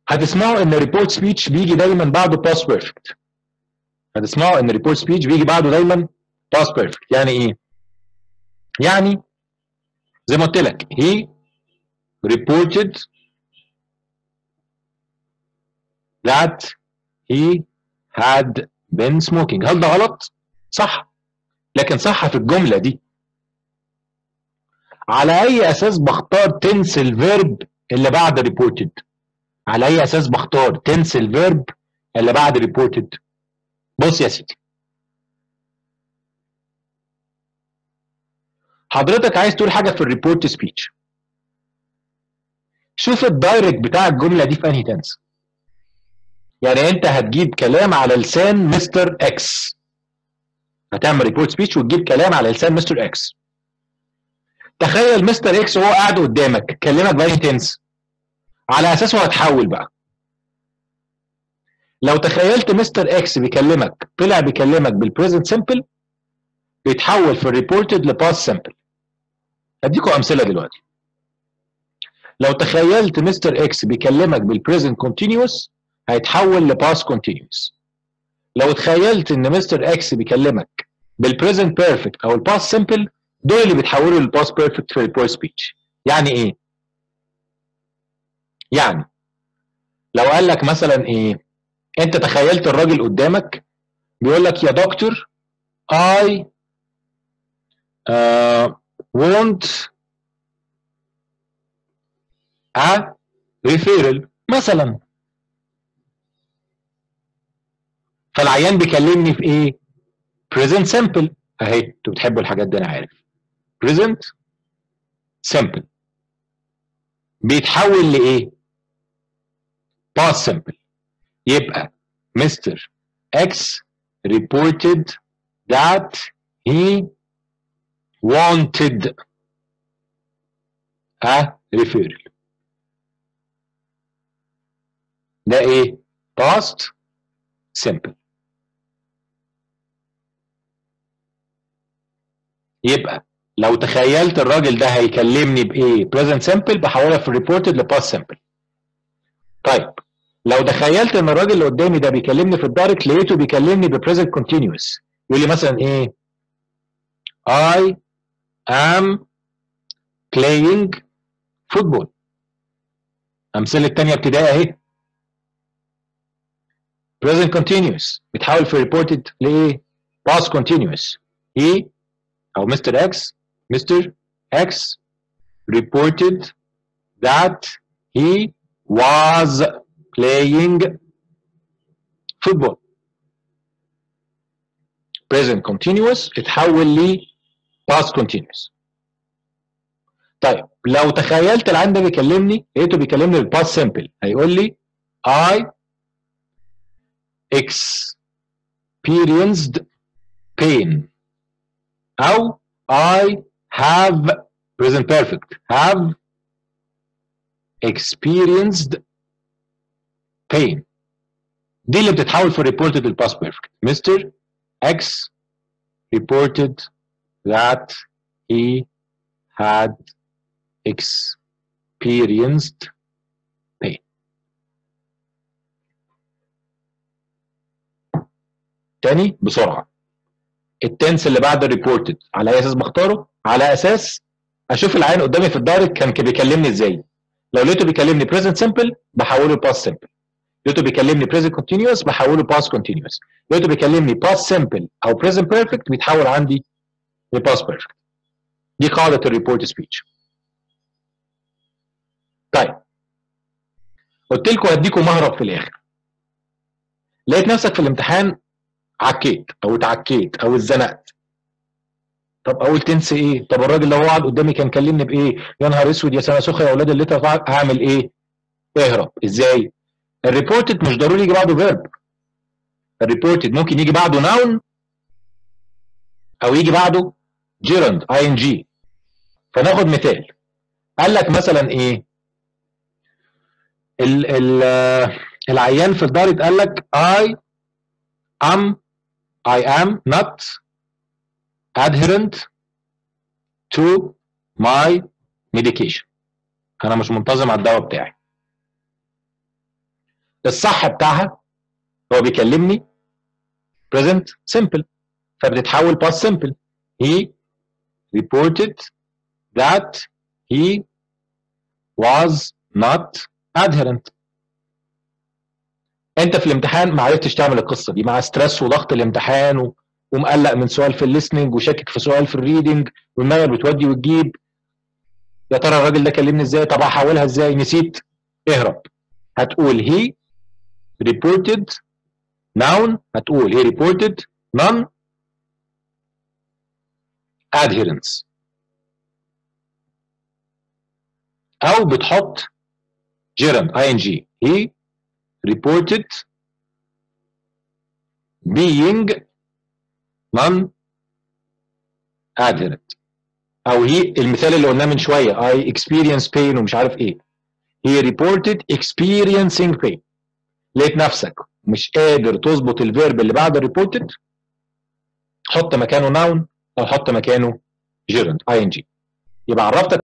هتسمعوا ان ريبورت سبيتش بيجي دايما بعده باس بيرفكت هتسمعوا ان ريبورت سبيتش بيجي بعده دايما باس بيرفكت يعني ايه يعني زي ما قلت لك he reported that he had been smoking هل ده غلط؟ صح لكن صح في الجملة دي على أي أساس بختار تنس الفيرب اللي بعد reported على أي أساس بختار تنس الفيرب اللي بعد reported بص يا سيدي حضرتك عايز تقول حاجة في الريبورت سبيتش شوف الدايركت بتاع الجملة دي في أنهي تنس يعني انت هتجيب كلام على لسان مستر اكس هتعمل ريبورت سبيتش وتجيب كلام على لسان مستر اكس تخيل مستر اكس وهو قاعد قدامك كلمك بأي تنس على اساسه هتحول بقى لو تخيلت مستر اكس بيكلمك طلع بيكلمك بالبريزنت سمبل بيتحول في الريبورتد لباس سمبل اديكم امثله دلوقتي لو تخيلت مستر اكس بيكلمك بالبريزنت كونتينيوس هيتحول لباس كونتينيوس لو تخيلت ان مستر اكس بيكلمك بالبريزنت بيرفكت او الباس سمبل دول اللي بيتحولوا للباس بيرفكت في البور سبيتش يعني ايه يعني لو قال لك مثلا ايه انت تخيلت الراجل قدامك بيقول لك يا دكتور I uh, want a referral مثلا فالعيان بيكلمني في ايه؟ present simple اهي انتوا بتحبوا الحاجات دي انا عارف present simple بيتحول لايه؟ past simple يبقى مستر X reported that he wanted a referral ده ايه؟ past simple يبقى لو تخيلت الراجل ده هيكلمني بايه present simple بحولها في reported لباست simple طيب لو تخيلت ان الراجل اللي قدامي ده بيكلمني في الدايركت لقيته بيكلمني بpresent continuous يقول لي مثلا ايه I am playing football امثله الثانيه ابتدائي اهي present continuous بيتحول في reported لايه past continuous he او Mr. X Mr. X reported that he was playing football present continuous اتحول ل past continuous طيب لو تخيلت العيان ده بيكلمني لقيته بيكلمني بالباست سمبل هيقول لي I experienced pain أو I have present perfect have experienced pain دي اللي بتتحول في reported الباست perfect Mr. X reported that he had experienced pain تاني بسرعة التنس اللي بعد الريبورتد على اي اساس بختاره على اساس اشوف العين قدامي في الدايركت كان بيكلمني ازاي لو لقيته بيكلمني present simple بحوله past simple لقيته بيكلمني present continuous بحوله past continuous لقيته بيكلمني past simple او present perfect بيتحول عندي ل past perfect دي قاعدة الريبورت سبيتش طيب قلت لكم هديكم مهرب في الاخر لقيت نفسك في الامتحان عكيت او اتعكيت او اتزنقت طب اقول تنسى ايه طب الراجل لو هو قاعد قدامي كان كلمني بايه يا نهار اسود يا سنه سخه يا اولاد اللي هعمل ايه اهرب ازاي الريبورتد مش ضروري يجي بعده فيرب الريبورتد ممكن يجي بعده ناون او يجي بعده جيرند اي ان جي فناخد مثال قال لك مثلا ايه ال ال العيان في الدايركت قال لك I am I am not adherent to my medication انا مش منتظم على الدواء بتاعي الصح بتاعها هو بيكلمني present simple فبتتحول past simple he reported that he was not adherent انت في الامتحان ما عرفتش تعمل القصه دي مع ستريس وضغط الامتحان و... ومقلق من سؤال في الليسننج وشاكك في سؤال في الريدنج والدماغ بتودي وتجيب يا ترى الراجل ده كلمني ازاي طب هحولها ازاي نسيت اهرب هتقول he reported noun هتقول he reported none adherence او بتحط gerund ing he reported being non adherent او هي المثال اللي قلناه من شويه I experience pain ومش عارف ايه he reported experiencing pain لقيت نفسك مش قادر تظبط الفيرب اللي بعد reported حط مكانه noun او حط مكانه gerund ing يبقى عرفتك